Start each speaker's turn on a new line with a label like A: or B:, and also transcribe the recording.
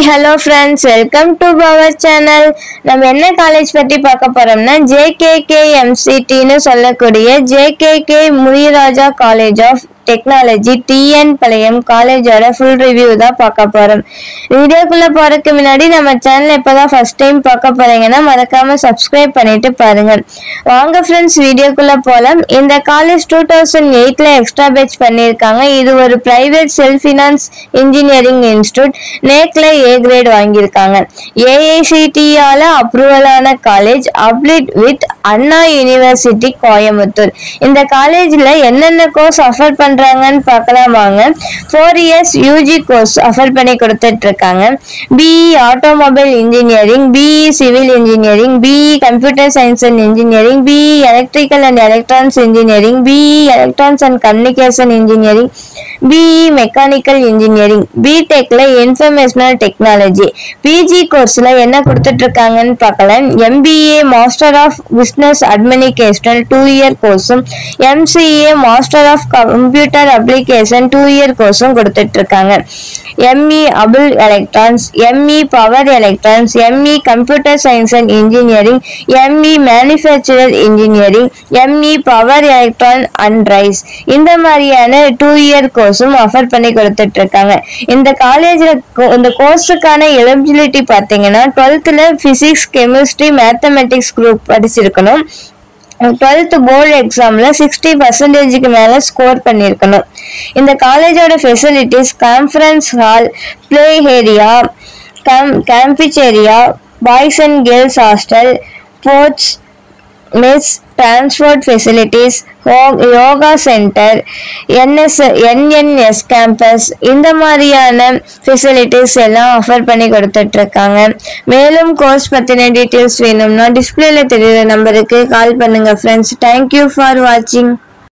A: hello friends welcome to power channel நம்ம என்ன college பற்றி பார்க்க போறோம்னா ஜேகேகே எம்சிடின்னு சொல்லக்கூடிய JKK Muniraja college of technology TN Palayam காலேஜோட ஃபுல் ரிவ்யூ தான் பார்க்க போறோம் வீடியோக்குள்ள போறதுக்கு முன்னாடி நம்ம சேனல் இப்பதான் ஃபர்ஸ்ட் டைம் பார்க்க போறீங்கன்னா மறக்காம சப்ஸ்கிரைப் பண்ணிட்டு பாருங்க வாங்க ஃப்ரெண்ட்ஸ் வீடியோக்குள்ள போலாம் இந்த காலேஜ் டூ தௌசண்ட் எயிட்ல எக்ஸ்ட்ரா பேட்ச் பண்ணியிருக்காங்க இது ஒரு private self finance engineering institute நேக்ல ஏ கிரேட் வாங்கியிருக்காங்க ஏஐசிடியால அப்ரூவலான college applied with Anna university Coimbatore இந்த காலேஜ்ல என்னென்ன கோர்ஸ் ஆஃபர் பண்றாங்கன்னு பார்க்கலாம் வாங்க four years UG course offer பண்ணி கொடுத்துட்டு இருக்காங்க BE automobile engineering BE civil engineering BE computer science and engineering BE electrical and electronics engineering BE electronics and communication engineering BE mechanical engineering பிடெக்ல informational technology PG கோர்ஸ்ல என்ன கொடுத்துட்டு இருக்காங்கன்னு பார்க்கலாம் MBA master of business administration two year கோர்ஸும் MCA master of computer application two year கோர்ஸும் கொடுத்துட்டு இருக்காங்க ME applied electronics ME power electronics ME computer science and engineering ME manufacturer engineering ME power electron and drives இந்த மாதிரியான two year கோர்ஸும் offer பண்ணி கொடுத்துட்டு இருக்காங்க இந்த காலேஜில் இந்த கோர்ஸுக்கான எலிஜிபிலிட்டி பார்த்தீங்கன்னா டுவெல்த்தில் ஃபிசிக்ஸ் கெமிஸ்ட்ரி மேத்தமெட்டிக்ஸ் குரூப் படிச்சிருக்கணும் டுவெல்த் போர்டு எக்ஸாமில் சிக்ஸ்டி பர்சன்டேஜுக்கு மேலே ஸ்கோர் பண்ணியிருக்கணும் இந்த காலேஜோட facilities conference hall play area game கேம்பிச் area boys and girls hostel sports mess transport facilities yoga centre NS NNS campus இந்த மாதிரியான ஃபெசிலிட்டிஸ் எல்லாம் ஆஃபர் பண்ணி கொடுத்துட்டு இருக்காங்க மேலும் கோர்ஸ் பற்றின டீட்டெயில்ஸ் வேணும்னா டிஸ்பிளேல தெரியுற நம்பருக்கு கால் பண்ணுங்க ஃப்ரெண்ட்ஸ் தேங்க்யூ ஃபார் வாட்சிங்